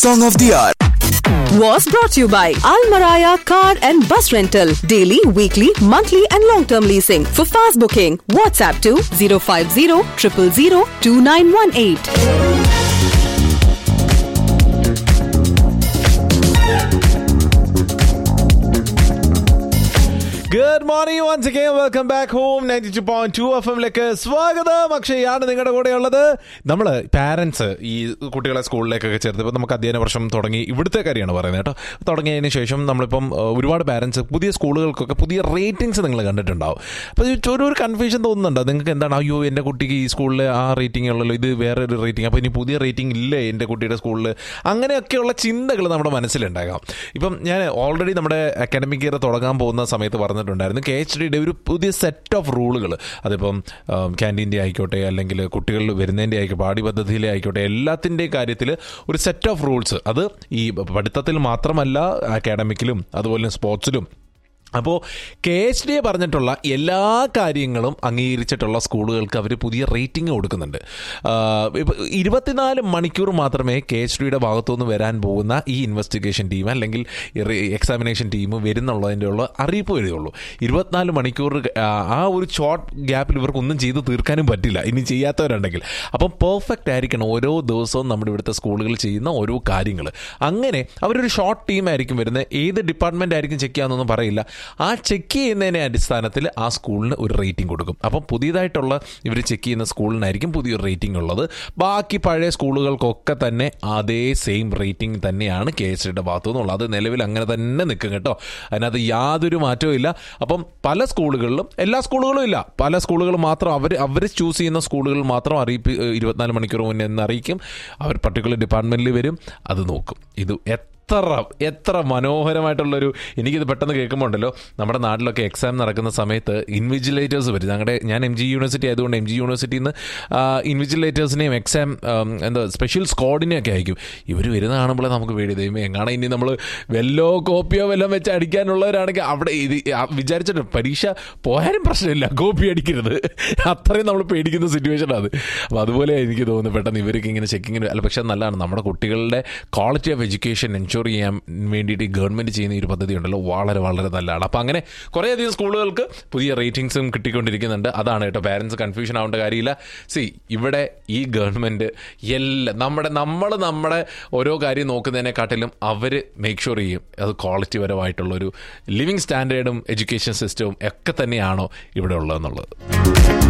Song of the Hour. was brought to you by Almaraya Car and Bus Rental. Daily, weekly, monthly, and long term leasing. For fast booking, WhatsApp to 050 000 2918. Good morning once again welcome back home ninety two point two F എമ്മിലേക്ക് സ്വാഗതം അക്ഷയാണ് നിങ്ങളുടെ കൂടെയുള്ളത് നമ്മൾ parents ഈ കുട്ടികളെ സ്കൂളിലേക്കൊക്കെ ചേർത്തപ്പോൾ നമുക്ക് അധ്യയന വർഷം തുടങ്ങി ഇവിടുത്തെ കാര്യമാണ് പറയുന്നത് കേട്ടോ തുടങ്ങിയതിന് ശേഷം നമ്മളിപ്പം ഏഹ്, ഒരുപാട് പാരൻസ് പുതിയ സ്കൂളുകൾക്കൊക്കെ പുതിയ റേറ്റിംഗ്സ് നിങ്ങൾ കണ്ടിട്ടുണ്ടാവും അപ്പോൾ ഇത് ഒരു ഒരു കൺഫ്യൂഷൻ തോന്നുന്നുണ്ടോ നിങ്ങൾക്ക് എന്താണ് അയ്യോ എൻ്റെ കുട്ടിക്ക് ഈ സ്കൂളിൽ ആ റേറ്റിംഗ് ഉള്ളല്ലോ ഇത് വേറെ ഒരു റേറ്റിംഗ് അപ്പോൾ ഇനി പുതിയ റേറ്റിംഗ് ഇല്ലേ എൻ്റെ കുട്ടിയുടെ സ്കൂളിൽ അങ്ങനെയൊക്കെയുള്ള ചിന്തകൾ നമ്മുടെ മനസ്സിലുണ്ടാകാം ഇപ്പം ഞാൻ ഓൾറെഡി നമ്മുടെ അക്കാഡമിക് ഇയർ തുടങ്ങാൻ പോകുന്ന സമയത്ത് പറഞ്ഞിട്ടുണ്ടായിരുന്നു കെ എച്ച് ഡിയുടെ ഒരു പുതിയ സെറ്റ് ഓഫ് റൂളുകൾ അതിപ്പം ക്യാൻറ്റീൻ്റെ ആയിക്കോട്ടെ അല്ലെങ്കിൽ കുട്ടികൾ വരുന്നതിൻ്റെ ആയിക്കോട്ടെ പാഠ്യ പദ്ധതിയിലെ ആയിക്കോട്ടെ എല്ലാത്തിൻ്റെ കാര്യത്തിൽ ഒരു സെറ്റ് ഓഫ് റൂൾസ് അത് ഈ പഠിത്തത്തിൽ മാത്രമല്ല അക്കാഡമിക്കിലും അതുപോലെ സ്പോർട്സിലും അപ്പോൾ കെ എച്ച് ഡി എ പറഞ്ഞിട്ടുള്ള എല്ലാ കാര്യങ്ങളും അംഗീകരിച്ചിട്ടുള്ള സ്കൂളുകൾക്ക് അവർ പുതിയ റേറ്റിംഗ് കൊടുക്കുന്നുണ്ട് ഇപ്പോൾ ഇരുപത്തിനാല് മണിക്കൂർ മാത്രമേ കെ എച്ച് ഡിയുടെ ഭാഗത്തുനിന്ന് വരാൻ പോകുന്ന ഈ ഇൻവെസ്റ്റിഗേഷൻ ടീം അല്ലെങ്കിൽ എക്സാമിനേഷൻ ടീം വരുന്നുള്ളതിൻ്റെ ഉള്ള അറിയിപ്പ് വരികയുള്ളൂ ഇരുപത്തിനാല് മണിക്കൂർ ആ, ആ ഒരു ഷോർട്ട് ഗ്യാപ്പിൽ ഇവർക്കൊന്നും ചെയ്ത് തീർക്കാനും പറ്റില്ല ഇനി ചെയ്യാത്തവരുണ്ടെങ്കിൽ അപ്പം പെർഫെക്റ്റ് ആയിരിക്കണം ഓരോ ദിവസവും നമ്മുടെ ഇവിടുത്തെ സ്കൂളുകൾ ചെയ്യുന്ന ഓരോ കാര്യങ്ങൾ അങ്ങനെ അവരൊരു ഷോർട്ട് ടീം ആയിരിക്കും വരുന്നത് ഏത് ഡിപ്പാർട്ട്മെന്റ് ആയിരിക്കും ചെക്ക് ചെയ്യാമെന്നൊന്നും പറയില്ല ആ ചെക്ക് ചെയ്യുന്നതിനെ അടിസ്ഥാനത്തിൽ ആ സ്കൂളിന് ഒരു റേറ്റിംഗ് കൊടുക്കും അപ്പം പുതിയതായിട്ടുള്ള ഇവർ ചെക്ക് ചെയ്യുന്ന സ്കൂളിനായിരിക്കും പുതിയൊരു റേറ്റിംഗ് ഉള്ളത് ബാക്കി പഴയ സ്കൂളുകൾക്കൊക്കെ തന്നെ അതേ സെയിം റേറ്റിംഗ് തന്നെയാണ് കെ എസ് ഡിയുടെ ഭാഗത്തു നിന്നുള്ളത് അത് നിലവിൽ അങ്ങനെ തന്നെ നിൽക്കും കേട്ടോ അതിനകത്ത് യാതൊരു മാറ്റവും ഇല്ല അപ്പം പല സ്കൂളുകളിലും എല്ലാ സ്കൂളുകളും ഇല്ല പല സ്കൂളുകൾ മാത്രം അവർ അവർ ചൂസ് ചെയ്യുന്ന സ്കൂളുകൾ മാത്രം അറിയിപ്പ് ഇരുപത്തിനാല് മണിക്കൂർ മുന്നേ എന്ന് അറിയിക്കും അവർ പർട്ടിക്കുലർ ഡിപ്പാർട്ട്മെന്റിൽ വരും അത് നോക്കും ഇത് എത്ര എത്ര മനോഹരമായിട്ടുള്ളൊരു എനിക്കിത് പെട്ടെന്ന് കേൾക്കുമ്പോൾ ഉണ്ടല്ലോ നമ്മുടെ നാട്ടിലൊക്കെ എക്സാം നടക്കുന്ന സമയത്ത് ഇൻവിജിലേറ്റേഴ്സ് വരും ഞങ്ങളുടെ ഞാൻ എം ജി യൂണിവേഴ്സിറ്റി ആയതുകൊണ്ട് എം ജി യൂണിവേഴ്സിറ്റിയിൽ നിന്ന് ഇൻവിജിലേറ്റേഴ്സിനെയും എക്സാം എന്താ സ്പെഷ്യൽ സ്ക്വാഡിനെയൊക്കെ അയക്കും ഇവർ വരുന്ന കാണുമ്പോഴേ നമുക്ക് പേടി ദൈവമേ എങ്ങാണ് ഇനി നമ്മൾ വെല്ലോ കോപ്പിയോ വല്ലതും വെച്ച് അടിക്കാനുള്ളവരാണെങ്കിൽ അവിടെ ഇത് ആ വിചാരിച്ചിട്ട് പരീക്ഷ പോയാലും പ്രശ്നമില്ല കോപ്പി അടിക്കരുത് അത്രയും നമ്മൾ പേടിക്കുന്ന സിറ്റുവേഷൻ അത് അപ്പോൾ അതുപോലെ എനിക്ക് തോന്നുന്നു പെട്ടെന്ന് ഇവർക്ക് ഇങ്ങനെ ചെക്കിങ്ങിന് അല്ല പക്ഷേ നല്ലതാണ് നമ്മുടെ കുട്ടികളുടെ ക്വാളിറ്റി ഓഫ് എഡ്യൂക്കേഷൻ എൻഷുർ ചെയ്യാൻ വേണ്ടിയിട്ട് ഈ ഗവൺമെൻറ് ചെയ്യുന്ന ഈ ഒരു പദ്ധതി ഉണ്ടല്ലോ വളരെ വളരെ നല്ലതാണ് അപ്പോൾ അങ്ങനെ കുറേയധികം സ്കൂളുകൾക്ക് പുതിയ റേറ്റിംഗ്സും കിട്ടിക്കൊണ്ടിരിക്കുന്നുണ്ട് അതാണ് കേട്ടോ പാരൻസ് കൺഫ്യൂഷൻ ആവേണ്ട കാര്യമില്ല സി ഇവിടെ ഈ ഗവൺമെൻറ് എല്ലാം നമ്മുടെ നമ്മൾ നമ്മുടെ ഓരോ കാര്യം നോക്കുന്നതിനെക്കാട്ടിലും അവർ മേക്ക് ഷുവർ ചെയ്യും അത് ക്വാളിറ്റി പരമായിട്ടുള്ള ഒരു ലിവിങ് സ്റ്റാൻഡേർഡും എഡ്യൂക്കേഷൻ സിസ്റ്റവും ഒക്കെ തന്നെയാണോ ഇവിടെ ഉള്ളതെന്നുള്ളത്